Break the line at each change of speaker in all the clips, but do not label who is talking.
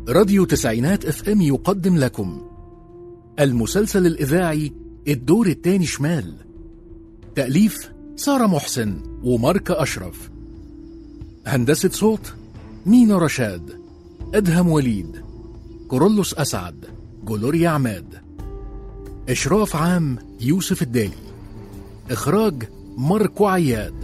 راديو تسعينات اف ام يقدم لكم المسلسل الإذاعي الدور التاني شمال تأليف سارة محسن وماركة أشرف هندسة صوت مينا رشاد أدهم وليد كورولوس أسعد جلوريا عماد إشراف عام يوسف الدالي إخراج ماركو عياد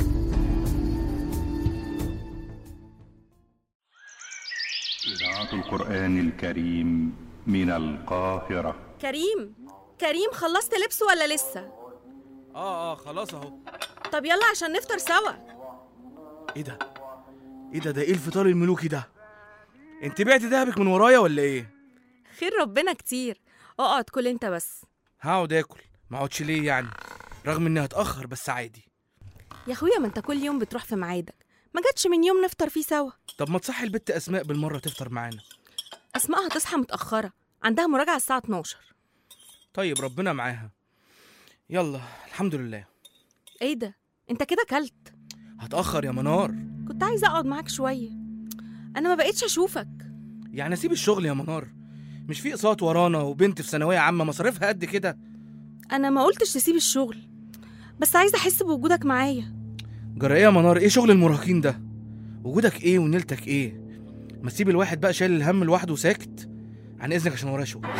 إذاعة القرآن الكريم من القاهرة
كريم كريم خلصت لبس ولا لسه
اه اه خلاص اهو
طب يلا عشان نفطر سوا
ايه ده ايه ده ده ايه الفطار الملوكي ده انت بعتي دهبك من ورايا ولا ايه
خير ربنا كتير اقعد كل انت بس
هقعد اكل ما اقعدش ليه يعني رغم اني هتاخر بس عادي
يا اخويا ما انت كل يوم بتروح في ميعادك ما جاتش من يوم نفطر فيه سوا
طب ما تصحي البت اسماء بالمره تفطر معانا
اسماء هتصحى متاخره عندها مراجعه الساعه 12
طيب ربنا معاها يلا الحمد لله
ايه ده انت كده كلت
هتاخر يا منار
كنت عايزه اقعد معاك شويه انا ما بقيتش اشوفك
يعني اسيب الشغل يا منار مش في اقساط ورانا وبنت في ثانويه عامه مصاريفها قد كده
انا ما قلتش تسيب الشغل بس عايزه احس بوجودك معايا
جرى ايه يا منار ايه شغل المراهقين ده وجودك ايه ونيلتك ايه ما تسيب الواحد بقى شايل الهم لوحده وساكت عن اذنك عشان ورايا شغل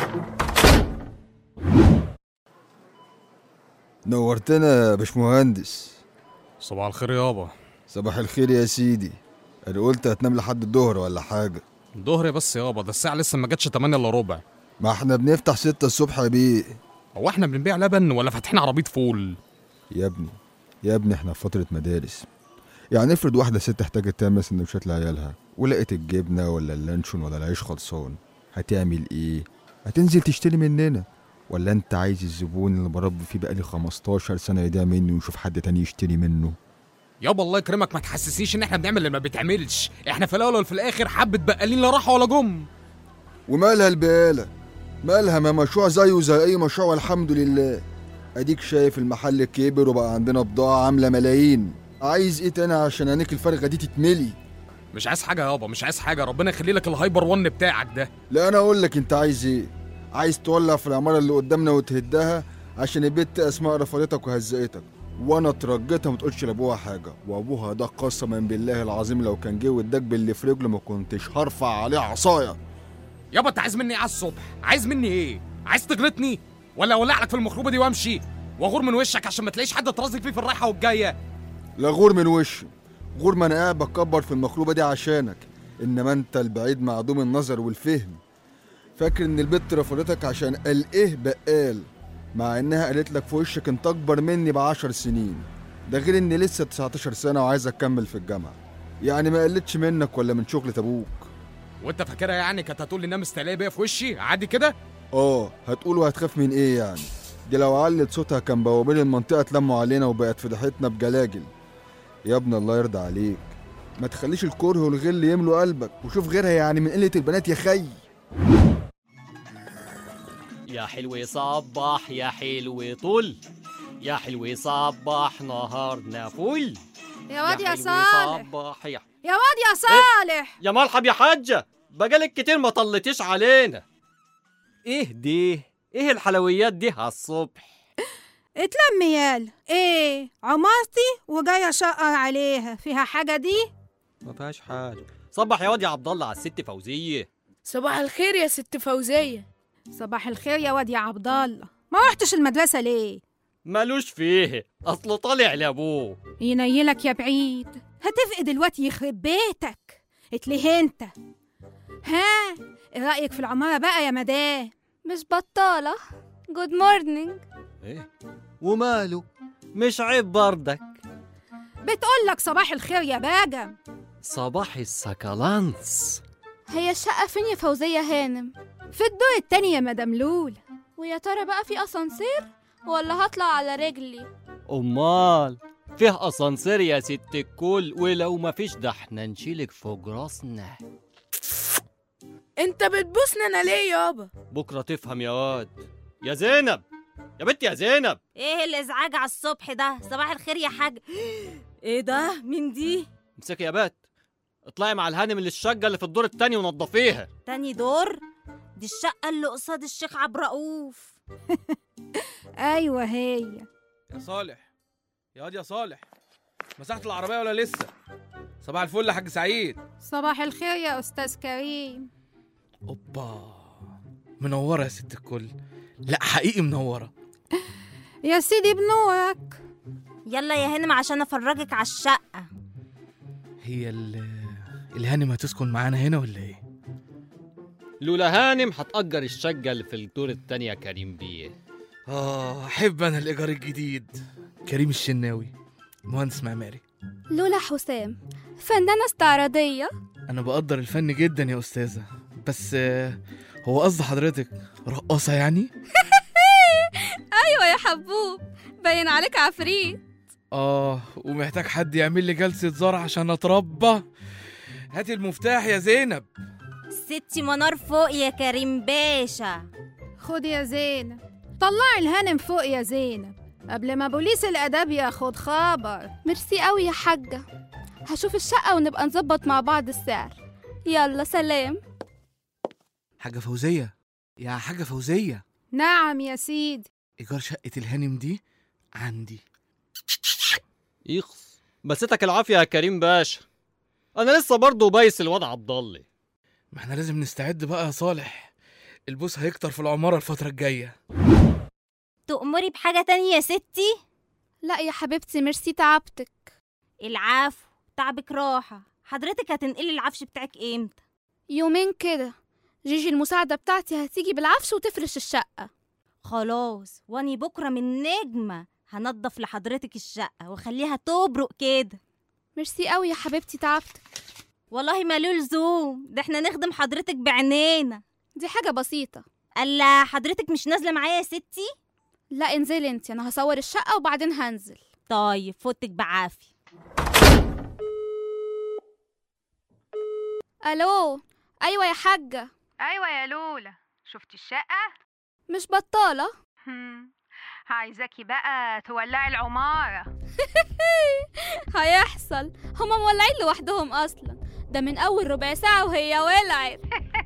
نورتنا يا باشمهندس
صباح الخير يابا
صباح الخير يا سيدي انا قلت هتنام لحد الظهر ولا حاجه
ظهري بس يابا ده الساعة لسه ما جاتش 8 الا ربع
ما احنا بنفتح ستة الصبح يا بيه
هو احنا بنبيع لبن ولا فاتحين عربية فول
يا ابني يا ابني احنا في فترة مدارس يعني افرض واحدة ست احتاجت تعمل سندوتشات لعيالها ولقيت الجبنة ولا اللانشون ولا العيش خلصان هتعمل ايه؟ هتنزل تشتري مننا ولا انت عايز الزبون اللي بربي فيه بقالي 15 سنة يدعي مني ويشوف حد تاني يشتري منه
يابا الله يكرمك ما تحسسنيش ان احنا بنعمل اللي ما بيتعملش احنا في الاول وفي الاخر حبة بقالين لا راحوا ولا جم
ومالها البقالة مالها ما مشروع زيه زي اي مشروع والحمد لله اديك شايف المحل كبر وبقى عندنا بضاعة عاملة ملايين عايز ايه تاني عشان عينيك الفارغة دي تتملي
مش عايز حاجة يابا مش عايز حاجة ربنا يخلي لك الهايبر ون بتاعك ده
لا انا اقول لك انت عايز ايه عايز تولع في العمارة اللي قدامنا وتهدها عشان البت اسماء رفضتك وهزقتك وانا اترجيتها ما تقولش لابوها حاجه وابوها ده قسما بالله العظيم لو كان جه واداك باللي في رجله ما كنتش هرفع عليه عصايه
يابا انت عايز مني ايه على الصبح عايز مني ايه عايز تغلطني ولا اولع لك في المخروبة دي وامشي واغور من وشك عشان ما تلاقيش حد ترازي فيه في الرايحة والجاية
لا غور من وشي غور ما انا قاعد بكبر في المخروبه دي عشانك انما انت البعيد معدوم النظر والفهم فاكر ان البت رفضتك عشان قال ايه بقال مع انها قالت لك في وشك انت اكبر مني بعشر سنين ده غير اني لسه 19 سنه وعايز اكمل في الجامعه يعني ما قلتش منك ولا من شغلة ابوك
وانت فاكرها يعني كانت هتقول لي نام استعلاء بيا في وشي عادي كده
اه هتقول وهتخاف من ايه يعني دي لو علت صوتها كان بوابين المنطقه اتلموا علينا وبقت فضحتنا بجلاجل يا ابن الله يرضى عليك ما تخليش الكره والغل يملوا قلبك وشوف غيرها يعني من قله البنات يا خي
يا حلو صبح يا حلو طل يا حلو صبح نهارنا فل
يا واد يا
حلو
صالح
صبح يا
يا واد يا صالح
يا مرحب يا حاجة بقالك كتير ما طلتيش علينا ايه دي ايه الحلويات دي على الصبح
اتلم يال ايه عمارتي وجايه شقر عليها فيها حاجه دي
ما فيهاش حاجة صبح يا واد يا عبد الله على الست فوزية
صباح الخير يا ست فوزية
صباح الخير يا واد يا عبد الله ما رحتش المدرسه ليه
مالوش فيه اصله طالع لابوه
ينيلك يا بعيد هتفقد الوقت يخرب بيتك اتليه انت ها ايه رايك في العماره بقى يا مدام
مش بطالة جود مورنينج
ايه وماله مش عيب بردك
بتقول لك صباح الخير يا باجم
صباح السكالانس
هي الشقة فين يا فوزية هانم
في الدور التاني يا مدام لولا
ويا ترى بقى في أسانسير ولا هطلع على رجلي
امال فيه اسانسير يا ست الكل ولو ما فيش ده احنا نشيلك فوق راسنا
انت بتبوسني انا ليه يابا
بكره تفهم يا واد يا زينب يا بنت يا زينب
ايه الازعاج على الصبح ده صباح الخير يا حاج
ايه ده مين دي
امسكي يا بات اطلعي مع الهانم اللي الشقة اللي في الدور التاني ونضفيها
تاني دور دي الشقة اللي قصاد الشيخ عبد الرؤوف
ايوه هي
يا صالح يا واد يا صالح مسحت العربيه ولا لسه صباح الفل يا حاج سعيد
صباح الخير يا استاذ كريم
اوبا منوره يا ست الكل لا حقيقي منوره
يا سيدي بنورك
يلا يا هانم عشان افرجك على الشقة
هي ال الهانم هتسكن معانا هنا ولا ايه
لولا هانم هتأجر الشقة اللي في الدور التاني يا كريم بيه
اه احب انا الايجار الجديد كريم الشناوي مهندس معماري
لولا حسام فنانة استعراضية
انا بقدر الفن جدا يا استاذه بس آه، هو قصد حضرتك رقاصه يعني
أيوة يا حبوب باين عليك عفريت
اه ومحتاج حد يعمل لي جلسه زرع عشان اتربى هاتي المفتاح يا زينب
ستي منار فوق يا كريم باشا
خد يا زينب طلعي الهانم فوق يا زينب قبل ما بوليس الاداب ياخد خبر
ميرسي قوي يا حاجة هشوف الشقة ونبقى نظبط مع بعض السعر يلا سلام
حاجه فوزيه يا حاجه فوزيه
نعم يا سيدي
ايجار شقه الهانم دي عندي
يخص بستك العافية يا كريم باشا أنا لسه برضه بايس الواد عبد الله
ما احنا لازم نستعد بقى يا صالح البوس هيكتر في العماره الفتره الجايه
تأمري بحاجة تانية يا ستي
لا يا حبيبتي ميرسي تعبتك
العفو تعبك راحة حضرتك هتنقلي العفش بتاعك امتى
يومين كده جيجي المساعدة بتاعتي هتيجي بالعفش وتفرش الشقة
خلاص واني بكرة من نجمة هنضف لحضرتك الشقة واخليها تبرق كده
ميرسي قوي يا حبيبتي تعبتك
والله ما له لزوم ده احنا نخدم حضرتك بعينينا
دي حاجة بسيطة
الا حضرتك مش نازلة معايا يا ستي
لا انزلي انتي انا هصور الشقة وبعدين هنزل
طيب فوتك بعافية
الو ايوه يا حاجة
ايوه يا لولا شفتي الشقه
مش بطالة
هم، عايزاكي بقى تولعي العماره
هيحصل هما مولعين لوحدهم اصلا ده من اول ربع ساعة وهي ولعت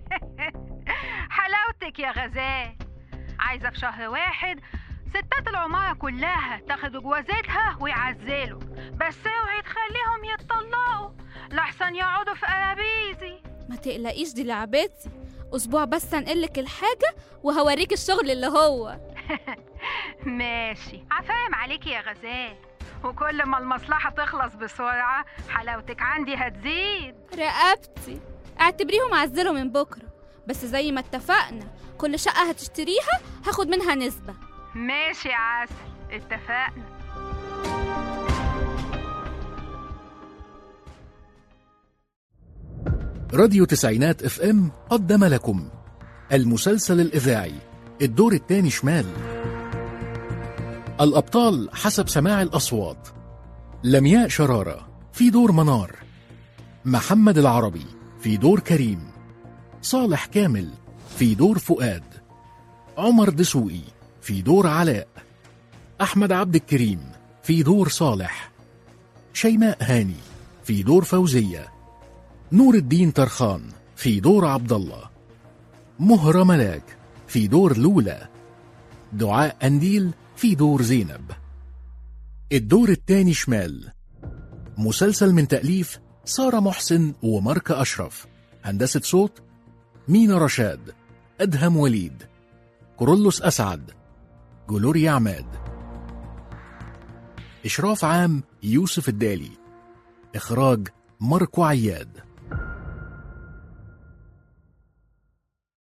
حلاوتك يا غزال عايزه في شهر واحد ستات العماره كلها تاخد جوازاتها ويعزلوا بس اوعي تخليهم يتطلقوا لحسن يقعدوا في قرابيزي
ما تقلقيش دي لعبتي اسبوع بس هنقلك الحاجة وهوريك الشغل اللي هو
ماشي عفاهم عليكي يا غزال وكل ما المصلحة تخلص بسرعة حلاوتك عندي هتزيد
رقبتي اعتبريهم عزلوا من بكرة بس زي ما اتفقنا كل شقة هتشتريها هاخد منها نسبة
ماشي يا عسل اتفقنا
راديو تسعينات اف ام قدم لكم المسلسل الإذاعي الدور الثاني شمال الأبطال حسب سماع الأصوات لمياء شرارة في دور منار محمد العربي في دور كريم صالح كامل في دور فؤاد عمر دسوقي في دور علاء أحمد عبد الكريم في دور صالح شيماء هاني في دور فوزيه نور الدين ترخان في دور عبد الله مهرة ملاك في دور لولا دعاء أنديل في دور زينب الدور التاني شمال مسلسل من تأليف سارة محسن وماركة أشرف هندسة صوت مينا رشاد أدهم وليد كورولوس أسعد جلوريا عماد إشراف عام يوسف الدالي إخراج ماركو عياد